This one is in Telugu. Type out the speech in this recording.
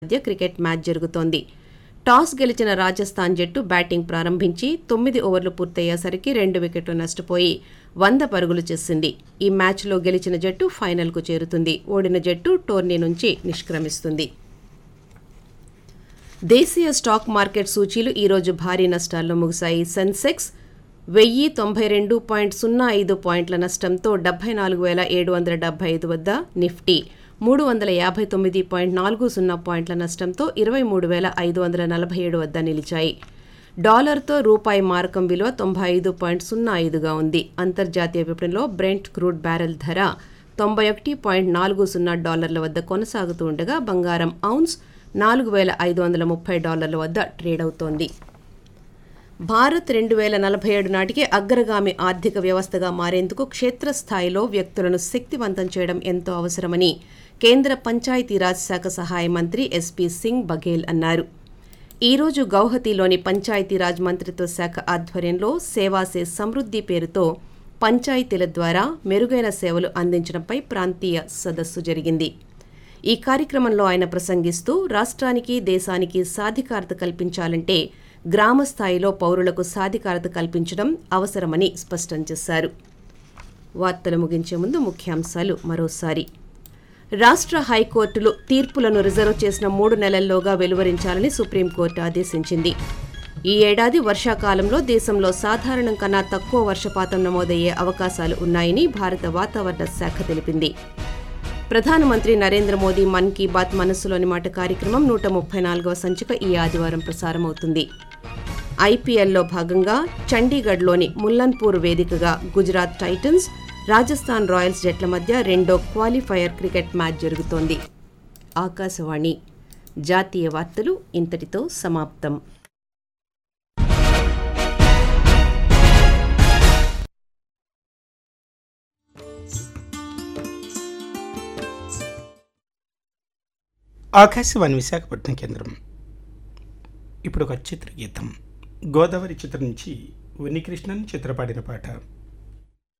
మధ్య క్రికెట్ మ్యాచ్ జరుగుతోంది టాస్ గెలిచిన రాజస్థాన్ జట్టు బ్యాటింగ్ ప్రారంభించి తొమ్మిది ఓవర్లు పూర్తయ్యేసరికి రెండు వికెట్లు నష్టపోయి వంద పరుగులు చేసింది ఈ మ్యాచ్లో గెలిచిన జట్టు ఫైనల్కు చేరుతుంది ఓడిన జట్టు టోర్నీ నుంచి నిష్క్రమిస్తుంది దేశీయ స్టాక్ మార్కెట్ సూచీలు ఈరోజు భారీ నష్టాల్లో ముగిశాయి సెన్సెక్స్ వెయ్యి తొంభై రెండు పాయింట్ సున్నా ఐదు పాయింట్ల నష్టంతో డెబ్బై నాలుగు వేల ఏడు వందల డెబ్బై ఐదు వద్ద నిఫ్టీ మూడు వందల యాభై తొమ్మిది పాయింట్ నాలుగు సున్నా పాయింట్ల నష్టంతో ఇరవై మూడు వేల ఐదు వందల నలభై ఏడు వద్ద నిలిచాయి డాలర్తో రూపాయి మారకం విలువ తొంభై ఐదు పాయింట్ సున్నా ఐదుగా ఉంది అంతర్జాతీయ విపణిలో బ్రెంట్ క్రూడ్ బ్యారెల్ ధర తొంభై ఒకటి పాయింట్ నాలుగు సున్నా డాలర్ల వద్ద కొనసాగుతూ ఉండగా బంగారం ఔన్స్ నాలుగు వేల ఐదు వందల ముప్పై డాలర్ల వద్ద ట్రేడ్ అవుతోంది భారత్ రెండు వేల నలభై ఏడు నాటికి అగ్రగామి ఆర్థిక వ్యవస్థగా మారేందుకు క్షేత్రస్థాయిలో వ్యక్తులను శక్తివంతం చేయడం ఎంతో అవసరమని కేంద్ర పంచాయతీరాజ్ శాఖ సహాయ మంత్రి ఎస్పీ సింగ్ బఘేల్ అన్నారు ఈరోజు గౌహతిలోని పంచాయతీరాజ్ మంత్రిత్వ శాఖ ఆధ్వర్యంలో సేవాసే సమృద్ధి పేరుతో పంచాయతీల ద్వారా మెరుగైన సేవలు అందించడంపై ప్రాంతీయ సదస్సు జరిగింది ఈ కార్యక్రమంలో ఆయన ప్రసంగిస్తూ రాష్ట్రానికి దేశానికి సాధికారత కల్పించాలంటే గ్రామ స్థాయిలో పౌరులకు సాధికారత కల్పించడం అవసరమని స్పష్టం చేశారు వార్తలు ముగించే ముందు ముఖ్యాంశాలు మరోసారి రాష్ట్ర హైకోర్టులు తీర్పులను రిజర్వ్ చేసిన మూడు నెలల్లోగా వెలువరించాలని సుప్రీంకోర్టు ఆదేశించింది ఈ ఏడాది వర్షాకాలంలో దేశంలో సాధారణం కన్నా తక్కువ వర్షపాతం నమోదయ్యే అవకాశాలు ఉన్నాయని భారత వాతావరణ శాఖ తెలిపింది ప్రధానమంత్రి నరేంద్ర మోదీ మన్ కీ బాత్ మనస్సులోని మాట కార్యక్రమం నూట ముప్పై నాలుగవ సంచిక ఈ ఆదివారం ప్రసారమవుతుంది ఐపీఎల్లో భాగంగా చండీగఢ్లోని ముల్లన్పూర్ వేదికగా గుజరాత్ టైటన్స్ రాజస్థాన్ రాయల్స్ జట్ల మధ్య రెండో క్వాలిఫైయర్ క్రికెట్ మ్యాచ్ జరుగుతోంది ఆకాశవాణి జాతీయ వార్తలు ఇంతటితో సమాప్తం ఆకాశవాణి విశాఖపట్నం కేంద్రం ఇప్పుడు ఒక చిత్రగీతం గోదావరి చిత్రం నుంచి ఉన్నికృష్ణన్ చిత్రపాడిన పాట